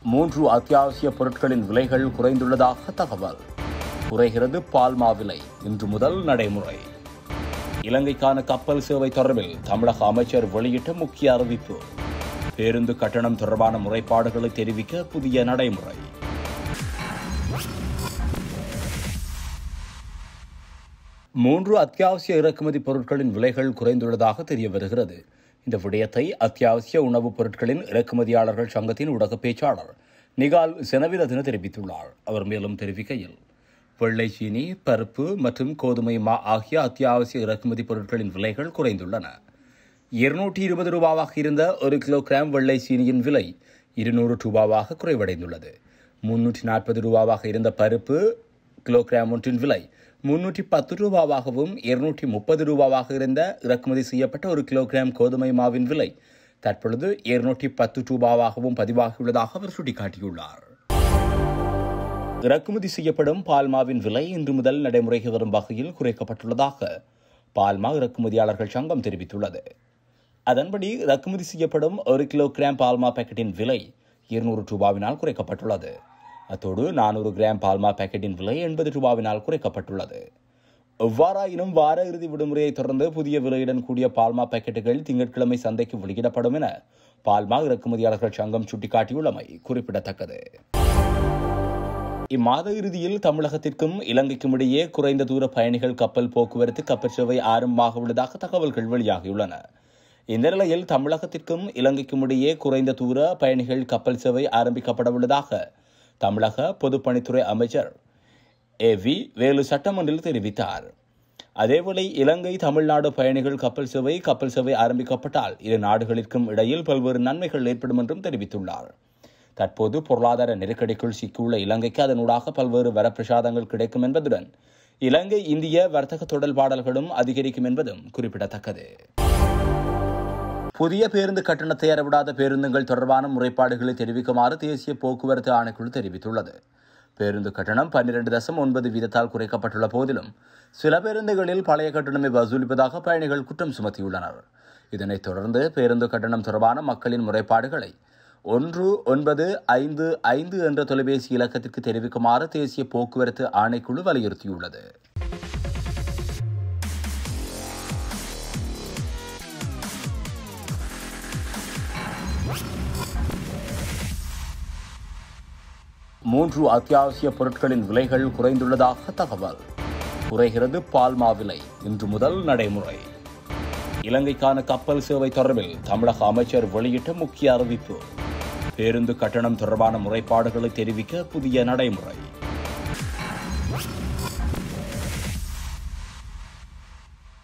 மூன்று அத்தியாவசிய பொருட்களின் விலைகள் குறைந்துள்ளதாக தகவல் குறைகிறது பால்மா விலை இன்று முதல் நடைமுறை இலங்கைக்கான கப்பல் சேவை தொடர்பில் தமிழக அமைச்சர் வெளியிட்ட முக்கிய அறிவிப்பு பேருந்து கட்டணம் தொடர்பான முறைப்பாடுகளை தெரிவிக்க புதிய நடைமுறை மூன்று அத்தியாவசிய இறக்குமதி பொருட்களின் விலைகள் குறைந்துள்ளதாக தெரிய வருகிறது இந்த விடயத்தை அத்தியாவசிய உணவுப் பொருட்களின் இறக்குமதியாளர்கள் சங்கத்தின் ஊடக பேச்சாளர் நிகால் செனவிரத்ன தெரிவித்துள்ளார் அவர் மேலும் தெரிவிக்கையில் வெள்ளை சீனி பருப்பு மற்றும் கோதுமை மா ஆகிய அத்தியாவசிய இறக்குமதி பொருட்களின் விலைகள் குறைந்துள்ளன இருநூற்றி இருபது ரூபாவாக இருந்த ஒரு கிலோகிராம் வெள்ளை சீனியின் விலை இருநூறு ரூபாவாக குறைவடைந்துள்ளது முன்னூற்றி நாற்பது ரூபாவாக இருந்த பருப்பு கிலோகிராம் ஒன்றின் விலை முன்னூற்றி பத்து ரூபாவாகவும் இருநூற்றி முப்பது ரூபாவாக இருந்த இறக்குமதி செய்யப்பட்ட ஒரு கிலோகிராம் கோதுமை மாவின் விலை தற்பொழுது இருநூற்றி பத்து ரூபாவாகவும் பதிவாகியுள்ளதாக அவர் சுட்டிக்காட்டியுள்ளார் இறக்குமதி செய்யப்படும் பால்மாவின் விலை இன்று முதல் நடைமுறைக்கு வரும் வகையில் குறைக்கப்பட்டுள்ளதாக பால்மா இறக்குமதியாளர்கள் சங்கம் தெரிவித்துள்ளது அதன்படி இறக்குமதி செய்யப்படும் ஒரு கிலோகிராம் பால்மா பாக்கெட்டின் விலை இருநூறு ரூபாவினால் குறைக்கப்பட்டுள்ளது அத்தோடு நானூறு கிராம் பால்மா பாக்கெட்டின் விலை எண்பது ரூபாவினால் குறைக்கப்பட்டுள்ளது எவ்வாறாயினும் வார இறுதி விடுமுறையை தொடர்ந்து புதிய விலையுடன் கூடிய பால்மா பாக்கெட்டுகள் திங்கட்கிழமை சந்தைக்கு வெளியிடப்படும் என பால்மா இறக்குமதியாளர்கள் சங்கம் சுட்டிக்காட்டியுள்ளமை குறிப்பிடத்தக்கது இம்மாத இறுதியில் தமிழகத்திற்கும் இலங்கைக்கும் இடையே குறைந்த தூர பயணிகள் கப்பல் போக்குவரத்து கப்பல் சேவை ஆரம்பமாக உள்ளதாக தகவல்கள் வெளியாகியுள்ளன இந்த நிலையில் தமிழகத்திற்கும் இலங்கைக்கும் இடையே குறைந்த தூர பயணிகள் கப்பல் சேவை ஆரம்பிக்கப்பட உள்ளதாக தமிழக பொதுப்பணித்துறை அமைச்சர் ஏ வி வேலு சட்டமன்றில் தெரிவித்தார் அதேவேளை இலங்கை தமிழ்நாடு பயணிகள் கப்பல் சேவை கப்பல் சேவை ஆரம்பிக்கப்பட்டால் இரு நாடுகளிற்கும் இடையில் பல்வேறு நன்மைகள் ஏற்படும் என்றும் தெரிவித்துள்ளார் தற்போது பொருளாதார நெருக்கடிக்குள் சிக்கியுள்ள இலங்கைக்கு அதனூடாக பல்வேறு வரப்பிரசாதங்கள் கிடைக்கும் என்பதுடன் இலங்கை இந்திய வர்த்தக தொடர்பாடல்களும் அதிகரிக்கும் என்பதும் குறிப்பிடத்தக்கது புதிய பேருந்து கட்டணத்தை அறவிடாத பேருந்துகள் தொடர்பான முறைப்பாடுகளை தெரிவிக்குமாறு தேசிய போக்குவரத்து ஆணைக்குழு தெரிவித்துள்ளது பேருந்து கட்டணம் பன்னிரண்டு தசம் ஒன்பது வீதத்தால் குறைக்கப்பட்டுள்ள போதிலும் சில பேருந்துகளில் பழைய கட்டணமை வசூலிப்பதாக பயணிகள் குற்றம் சுமத்தியுள்ளனர் இதனைத் தொடர்ந்து பேருந்து கட்டணம் தொடர்பான மக்களின் முறைப்பாடுகளை ஒன்று ஒன்பது ஐந்து ஐந்து என்ற தொலைபேசி இலக்கத்திற்கு தெரிவிக்குமாறு தேசிய போக்குவரத்து ஆணைக்குழு வலியுறுத்தியுள்ளது மூன்று அத்தியாவசிய பொருட்களின் விலைகள் குறைந்துள்ளதாக தகவல் குறைகிறது பால்மா விலை இன்று முதல் நடைமுறை இலங்கைக்கான கப்பல் சேவை தொடர்பில் தமிழக அமைச்சர் வெளியிட்ட முக்கிய அறிவிப்பு பேருந்து கட்டணம் தொடர்பான முறைப்பாடுகளை தெரிவிக்க புதிய நடைமுறை